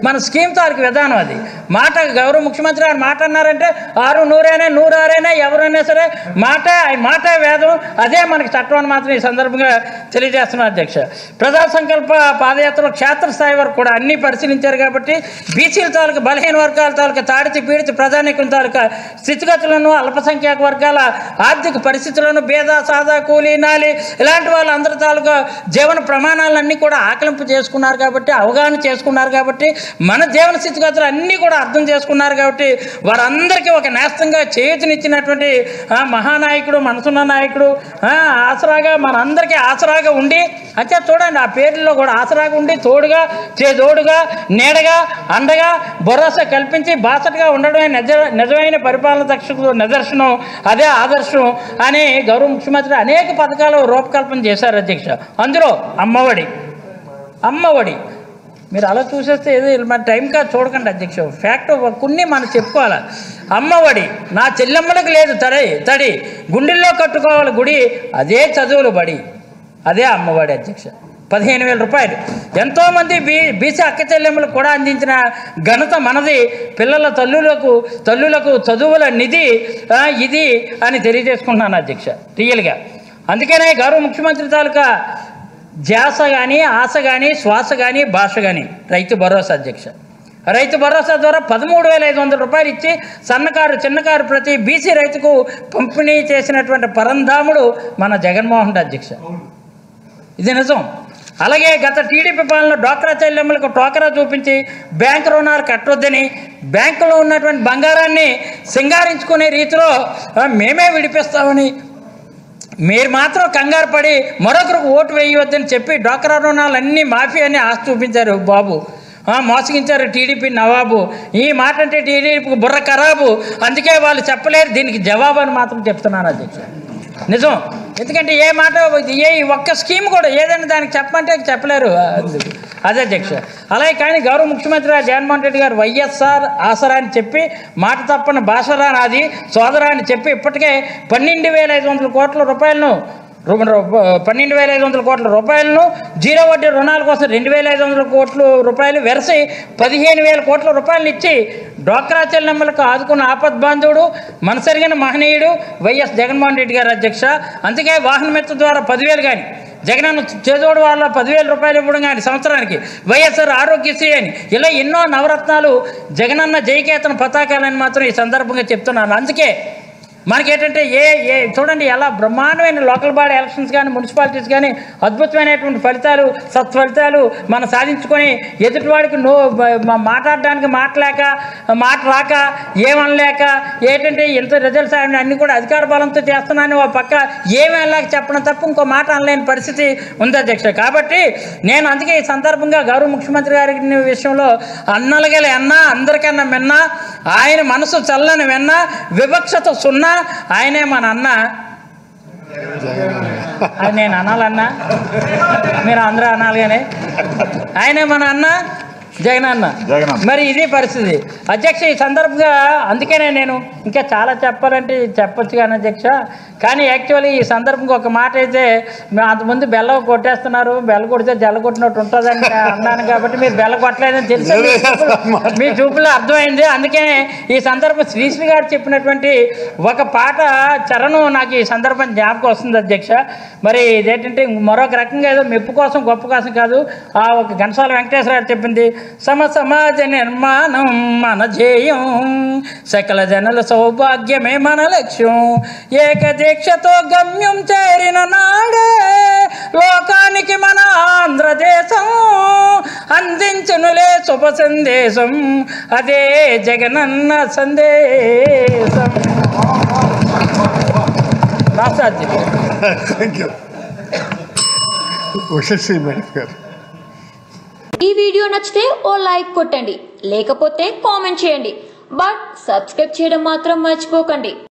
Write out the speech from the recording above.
మన స్కీమ్ తాలూకు విధానం అది మాట గౌరవ ముఖ్యమంత్రి గారు మాట అన్నారంటే ఆరు నూరైనా నూరు ఆరైనా ఎవరైనా సరే మాట మాట వేదం అదే మనకి చట్టం అని మాత్రం ఈ సందర్భంగా తెలియజేస్తున్నారు అధ్యక్ష ప్రజా సంకల్ప పాదయాత్రలో క్షేత్రస్థాయి వరకు కూడా అన్ని పరిశీలించారు కాబట్టి బీసీల తాలూకు బలహీన వర్గాల తాలూకు తాడితి పీడిత ప్రజానీకం తాలూకా స్థితిగతులను అల్పసంఖ్యాక వర్గాల ఆర్థిక పరిస్థితులను భేద సాదా కూలీ నాలి ఇలాంటి వాళ్ళందరి తాలూకా జీవన ప్రమాణాలన్నీ కూడా ఆకలింపు చేసుకున్నారు కాబట్టి అవగాహన చేసుకున్నారు కాబట్టి మన జీవన స్థితిగతులు అన్నీ కూడా అర్థం చేసుకున్నారు కాబట్టి వారందరికీ ఒక నేస్తంగా చేయూతనిచ్చినటువంటి ఆ, మహానాయకుడు మనసున్న నాయకుడు ఆ, ఆసరాగా మనందరికీ ఆసరాగా ఉండి అంటే చూడండి ఆ పేర్లలో కూడా ఆసరాగా ఉండి తోడుగా చేదోడుగా నీడగా అండగా భరోసా కల్పించి బాసటగా ఉండడమే నిజ నిజమైన పరిపాలన దక్షకు నిదర్శనం అదే ఆదర్శం అని గౌరవ ముఖ్యమంత్రి అనేక పథకాలు రూపకల్పన చేశారు అధ్యక్ష అందులో అమ్మఒడి అమ్మఒడి మీరు అలా చూసేస్తే ఏదో మన టైం కాదు చూడకండి అధ్యక్ష ఫ్యాక్ట్ కొన్ని మనం చెప్పుకోవాలి అమ్మఒడి నా చెల్లెమ్మలకు లేదు తడి తడి గుండెల్లో కట్టుకోవాలి గుడి అదే చదువులు బడి అదే అమ్మఒడి అధ్యక్ష పదిహేను వేల రూపాయలు ఎంతోమంది బీ బీసీ అక్క చెల్లెమ్మలకు కూడా అందించిన ఘనత మనది పిల్లల తల్లులకు తల్లులకు చదువుల నిధి ఆ, ఇది అని తెలియజేసుకుంటున్నాను అధ్యక్ష రియల్గా అందుకనే గౌరవ ముఖ్యమంత్రి తాలూకా ధ్యాస కానీ ఆశ కానీ శ్వాస కానీ భాష కానీ రైతు భరోసా అధ్యక్ష రైతు భరోసా ద్వారా పదమూడు వేల ఐదు వందల రూపాయలు ఇచ్చి సన్నకారు చిన్నకారు ప్రతి బీసీ రైతుకు పంపిణీ చేసినటువంటి పరంధాముడు మన జగన్మోహన్ రెడ్డి అధ్యక్ష ఇది నిజం అలాగే గత టీడీపీ పాలన డోక్రా చెల్లెమ్మలకు టోకరా చూపించి బ్యాంకు రుణాలు కట్టొద్దని బ్యాంకులో ఉన్నటువంటి బంగారాన్ని సింగారించుకునే రీతిలో ఆ, మేమే విడిపిస్తామని మీరు మాత్రం కంగారు పడి మరొకరికి ఓటు వేయవద్దని చెప్పి డోక్రా రుణాలు అన్నీ మాఫీ అని ఆశ చూపించారు బాబు ఆ, మోసగించారు టీడీపీ నవాబు ఈ మాట అంటే టీడీపీకి బుర్ర ఖరాబు అందుకే వాళ్ళు చెప్పలేరు దీనికి జవాబు అని మాత్రం చెప్తున్నాను అధ్యక్ష నిజం ఎందుకంటే ఏ మాట ఏ ఒక్క స్కీమ్ కూడా ఏదైనా దానికి చెప్పమంటే చెప్పలేరు అందుకు. అదే అధ్యక్ష అలాగే కానీ గౌరవ ముఖ్యమంత్రి గారు జగన్మోహన్ రెడ్డి గారు వైఎస్ఆర్ ఆసరా అని చెప్పి మాట తప్పని భాషరా నాది సోదరా అని చెప్పి ఇప్పటికే పన్నెండు వేల ఐదు వందల కోట్ల రూపాయలను రు- రు- పన్నెండు వేల ఐదు వందల కోట్ల రూపాయలను జీరో వడ్డీ రుణాల కోసం రెండు వేల ఐదు వందల కోట్లు రూపాయలు వెరసి పదిహేను వేల కోట్ల రూపాయలు ఇచ్చి డ్వాక్రా చెల్లెమ్మలకు ఆదుకున్న ఆపద్బాంధవుడు మనసరిగిన మహనీయుడు వైఎస్ జగన్మోహన్ రెడ్డి గారు అధ్యక్ష అందుకే వాహన మిత్ర ద్వారా పదివేలు కానీ జగనన్న చేదోడు వాళ్ళ పదివేల రూపాయలు ఇవ్వడం కానీ సంవత్సరానికి వైఎస్ఆర్ ఆరోగ్యశ్రీ అని ఇలా ఎన్నో నవరత్నాలు జగనన్న జయకేతన పతాకాలని మాత్రం ఈ సందర్భంగా చెప్తున్నాను అందుకే మనకేంటంటే ఏ ఏ చూడండి ఎలా బ్రహ్మాండమైన లోకల్ బాడీ ఎలక్షన్స్ కానీ మున్సిపాలిటీస్ కానీ అద్భుతమైనటువంటి ఫలితాలు సత్ఫలితాలు మనం సాధించుకొని ఎదుటివాడికి నో మ- మాట్లాడడానికి మాటలేక మాట రాక ఏమనలేక ఏంటంటే ఇంత రిజల్ట్స్ ఆయన అన్ని కూడా అధికార బలంతో చేస్తున్నాను ఓ పక్క ఏమి అనలేక చెప్పడం తప్ప ఇంకో మాట అనలేని పరిస్థితి ఉంది అధ్యక్ష కాబట్టి నేను అందుకే ఈ సందర్భంగా గౌరవ ముఖ్యమంత్రి గారి విషయంలో అన్నలగల అన్న అందరికన్నా మిన్న ఆయన మనసు చల్లని వెన్న వివక్షత సున్నా ఆయనే మన అన్న అది నేను అనాలన్నా మీరు అందరూ అనాలి కానీ ఆయనే మన అన్న జగన్ అన్న జగనన్న. మరి ఇది పరిస్థితి అధ్యక్ష ఈ సందర్భంగా అందుకనే నేను ఇంకా చాలా చెప్పాలంటే చెప్పొచ్చు కానీ అధ్యక్ష కానీ యాక్చువల్లీ ఈ సందర్భంగా ఒక మాట అయితే మేము అంతకుముందు బెల్ల కొట్టేస్తున్నారు బెల్ల కొడితే జల్ల కొట్టినట్టు ఉంటుందని అన్నాను కాబట్టి మీరు బెల్ల కొట్టలేదని తెలుసు మీ చూపులు- మీ చూపులో అర్థమైంది అందుకనే ఈ సందర్భం శ్రీశ్రీ గారు చెప్పినటువంటి ఒక పాట చరణం నాకు ఈ సందర్భం జ్ఞాపకం వస్తుంది అధ్యక్ష మరి ఇదేంటంటే మరొక రకంగా ఏదో మెప్పు కోసం గొప్ప కోసం కాదు ఆ ఒక ఘనసాల వెంకటేశ్వర గారు చెప్పింది సమ సమాజ నిర్మాణం మన ధ్యేయం సకల జనుల సౌభాగ్యమే మన లక్ష్యం ఏకదీక్షతో గమ్యం చేరిన నాడే లోకానికి మన ఆంధ్రదేశం అందించునులే శుభ సందేశం అదే జగనన్న సందేశం రాష్ట్ర అధ్యక్షుడు థ్యాంక్ యూ ఉషశ్రీ మేడం గారు ఈ వీడియో నచ్చితే ఓ లైక్ కొట్టండి లేకపోతే కామెంట్ చేయండి బట్ సబ్స్క్రైబ్ చేయడం మాత్రం మర్చిపోకండి